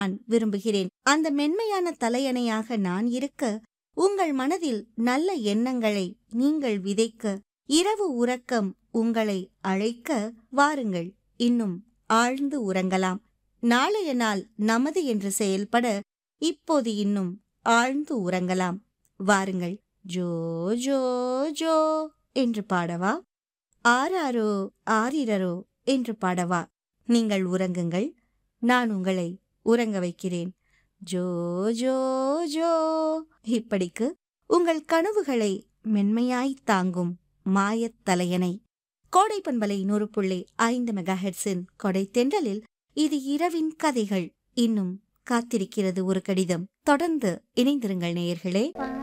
நான் விரும்புகிறேன் அந்த மென்மையான தலையணையாக நான் இருக்க உங்கள் மனதில் நல்ல எண்ணங்களை நீங்கள் விதைக்க இரவு உறக்கம் உங்களை அழைக்க வாருங்கள் இன்னும் ஆழ்ந்து உறங்கலாம் நாளைய நாள் நமது என்று செயல்பட இப்போது இன்னும் ஆழ்ந்து உறங்கலாம் வாருங்கள் ஜோ ஜோ ஜோ என்று பாடவா ஆராரோ ஆரிரரோ என்று பாடவா நீங்கள் உறங்குங்கள் நான் உங்களை உறங்க வைக்கிறேன் ஜோ ஜோ ஜோ இப்படிக்கு உங்கள் கனவுகளை மென்மையாய் தாங்கும் மாயத் தலையணை கோடை பண்பலை நூறு புள்ளி ஐந்து மெகாஹெட்ஸின் கொடை தென்றலில் இது இரவின் கதைகள் இன்னும் காத்திருக்கிறது ஒரு கடிதம் தொடர்ந்து இணைந்திருங்கள் நேயர்களே